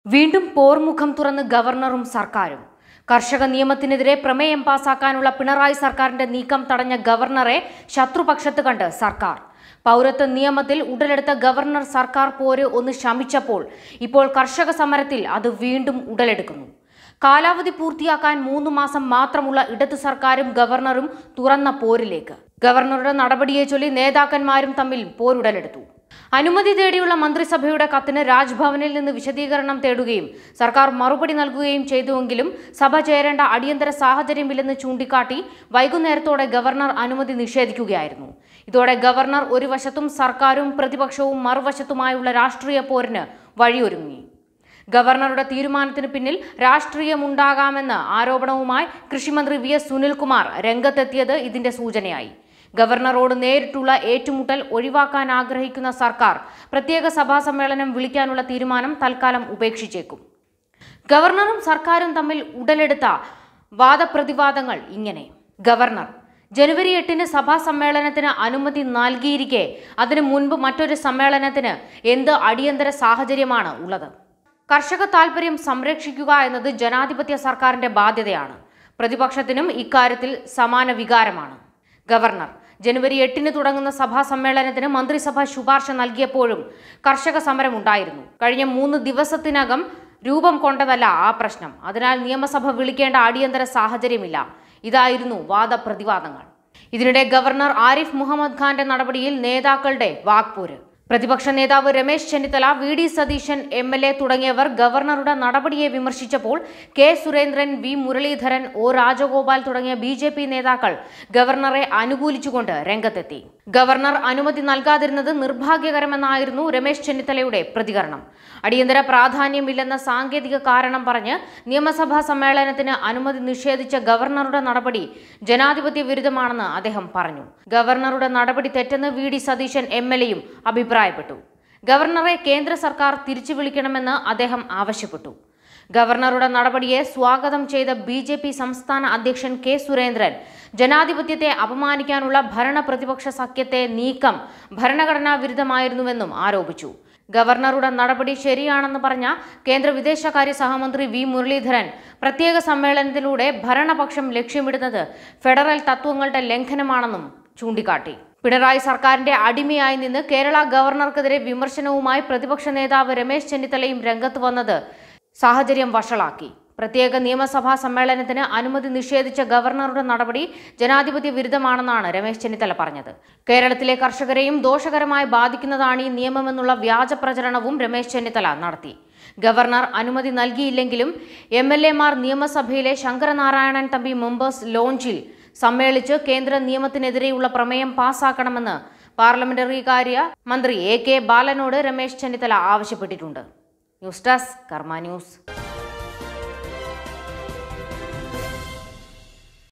വീണ്ടും പോർമുഖം തുറന്ന് ഗവർണറും സർക്കാരും കർഷക നിയമത്തിനെതിരെ പ്രമേയം പാസാക്കാനുള്ള പിണറായി സർക്കാരിന്റെ നീക്കം തടഞ്ഞ ഗവർണറെ ശത്രുപക്ഷത്ത് കണ്ട് സർക്കാർ പൗരത്വ നിയമത്തിൽ ഉടലെടുത്ത ഗവർണർ സർക്കാർ പോര് ഒന്ന് ശമിച്ചപ്പോൾ ഇപ്പോൾ കർഷക സമരത്തിൽ അത് വീണ്ടും ഉടലെടുക്കുന്നു കാലാവധി പൂർത്തിയാക്കാൻ മൂന്ന് മാസം മാത്രമുള്ള ഇടതു സർക്കാരും ഗവർണറും തുറന്ന പോരിലേക്ക് ഗവർണറുടെ നടപടിയെ ചൊല്ലി നേതാക്കന്മാരും തമ്മിൽ പോരുടലെടുത്തു അനുമതി തേടിയുള്ള മന്ത്രിസഭയുടെ കത്തിന് രാജ്ഭവനിൽ നിന്ന് വിശദീകരണം തേടുകയും സർക്കാർ മറുപടി നൽകുകയും ചെയ്തുവെങ്കിലും സഭ ചേരേണ്ട അടിയന്തര സാഹചര്യമില്ലെന്ന് ചൂണ്ടിക്കാട്ടി വൈകുന്നേരത്തോടെ ഗവർണർ അനുമതി നിഷേധിക്കുകയായിരുന്നു ഇതോടെ ഗവർണർ ഒരു വശത്തും സർക്കാരും പ്രതിപക്ഷവും മറുവശത്തുമായുള്ള രാഷ്ട്രീയ പോരിന് വഴിയൊരുങ്ങി ഗവർണറുടെ തീരുമാനത്തിന് പിന്നിൽ രാഷ്ട്രീയമുണ്ടാകാമെന്ന ആരോപണവുമായി കൃഷിമന്ത്രി വി എസ് സുനിൽകുമാർ രംഗത്തെത്തിയത് ഇതിന്റെ സൂചനയായി ഗവർണറോട് നേരിട്ടുള്ള ഏറ്റുമുട്ടൽ ഒഴിവാക്കാൻ ആഗ്രഹിക്കുന്ന സർക്കാർ പ്രത്യേക സഭാ സമ്മേളനം വിളിക്കാനുള്ള തീരുമാനം തൽക്കാലം ഉപേക്ഷിച്ചേക്കും ഗവർണറും സർക്കാരും തമ്മിൽ ഉടലെടുത്ത വാദപ്രതിവാദങ്ങൾ ഇങ്ങനെ ഗവർണർ ജനുവരി എട്ടിന് സഭാ സമ്മേളനത്തിന് അനുമതി നൽകിയിരിക്കെ അതിനു മുൻപ് മറ്റൊരു സമ്മേളനത്തിന് എന്ത് അടിയന്തര സാഹചര്യമാണ് ഉള്ളത് കർഷക താൽപര്യം സംരക്ഷിക്കുക എന്നത് ജനാധിപത്യ സർക്കാരിന്റെ ബാധ്യതയാണ് പ്രതിപക്ഷത്തിനും ഇക്കാര്യത്തിൽ സമാന വികാരമാണ് ഗവർണർ ജനുവരി എട്ടിന് തുടങ്ങുന്ന സഭാ സമ്മേളനത്തിന് മന്ത്രിസഭ ശുപാർശ നൽകിയപ്പോഴും കർഷക സമരം ഉണ്ടായിരുന്നു കഴിഞ്ഞ മൂന്ന് ദിവസത്തിനകം രൂപം കൊണ്ടതല്ല ആ പ്രശ്നം അതിനാൽ നിയമസഭ വിളിക്കേണ്ട അടിയന്തര സാഹചര്യമില്ല ഇതായിരുന്നു വാദപ്രതിവാദങ്ങൾ ഇതിനിടെ ഗവർണർ ആരിഫ് മുഹമ്മദ് ഖാന്റെ നടപടിയിൽ നേതാക്കളുടെ വാക്പോര് പ്രതിപക്ഷ നേതാവ് Ramesh Chennithala V D Satheesan M L A തുടങ്ങിയവർ ഗവർണറുടെ നടപടിയെ വിമർശിച്ചപ്പോൾ K Surendran V Muraleedharan O Rajagopal തുടങ്ങിയ ബി ജെ പി നേതാക്കൾ ഗവർണറെ അനുകൂലിച്ചുകൊണ്ട് രംഗത്തെത്തി ഗവർണർ അനുമതി നൽകാതിരുന്നത് നിർഭാഗ്യകരമെന്നായിരുന്നു രമേശ് ചെന്നിത്തലയുടെ പ്രതികരണം അടിയന്തര പ്രാധാന്യമില്ലെന്ന സാങ്കേതിക കാരണം പറഞ്ഞ് നിയമസഭാ സമ്മേളനത്തിന് അനുമതി നിഷേധിച്ച ഗവർണറുടെ നടപടി ജനാധിപത്യ വിരുദ്ധമാണെന്ന് അദ്ദേഹം പറഞ്ഞു ഗവർണറുടെ നടപടി തെറ്റെന്ന് V D Satheesan M L എയും അഭിപ്രായപ്പെട്ടു ഗവർണറെ കേന്ദ്ര സർക്കാർ തിരിച്ചു വിളിക്കണമെന്ന് അദ്ദേഹം ആവശ്യപ്പെട്ടു ഗവർണറുടെ നടപടിയെ സ്വാഗതം ചെയ്ത ബി ജെ പി സംസ്ഥാന അധ്യക്ഷൻ കെ സുരേന്ദ്രൻ ജനാധിപത്യത്തെ അപമാനിക്കാനുള്ള ഭരണ പ്രതിപക്ഷ സഖ്യത്തെ നീക്കം ഭരണഘടനാ വിരുദ്ധമായിരുന്നുവെന്നും ആരോപിച്ചു ഗവർണറുടെ നടപടി ശരിയാണെന്ന് പറഞ്ഞ കേന്ദ്ര വിദേശകാര്യ സഹമന്ത്രി വി മുരളീധരൻ പ്രത്യേക സമ്മേളനത്തിലൂടെ ഭരണപക്ഷം ലക്ഷ്യമിടുന്നത് ഫെഡറൽ തത്വങ്ങളുടെ ലംഘനമാണെന്നും ചൂണ്ടിക്കാട്ടി പിണറായി സർക്കാരിന്റെ അടിമയായി നിന്ന് കേരള ഗവർണർക്കെതിരെ വിമർശനവുമായി പ്രതിപക്ഷ നേതാവ് രമേശ് ചെന്നിത്തലയും രംഗത്ത് വന്നത് സാഹചര്യം വഷളാക്കി പ്രത്യേക നിയമസഭാ സമ്മേളനത്തിന് അനുമതി നിഷേധിച്ച ഗവർണറുടെ നടപടി ജനാധിപത്യ വിരുദ്ധമാണെന്നാണ് രമേശ് ചെന്നിത്തല പറഞ്ഞത് കേരളത്തിലെ കർഷകരെയും ദോഷകരമായി ബാധിക്കുന്നതാണ് ഈ നിയമമെന്നുള്ള വ്യാജ പ്രചരണവും രമേശ് ചെന്നിത്തല നടത്തി ഗവർണർ അനുമതി നൽകിയില്ലെങ്കിലും എം എൽ എമാർ നിയമസഭയിലെ ശങ്കരനാരായണൻ തമ്പി മെമ്പേഴ്സ് ലോഞ്ചിൽ സമ്മേളിച്ച് കേന്ദ്ര നിയമത്തിനെതിരെയുള്ള പ്രമേയം പാസാക്കണമെന്ന് പാർലമെന്ററി കാര്യ മന്ത്രി എ കെ ബാലനോട് രമേശ് ചെന്നിത്തല ആവശ്യപ്പെട്ടിട്ടുണ്ട് ന്യൂസ് ഡെസ്ക് കർമ്മ ന്യൂസ്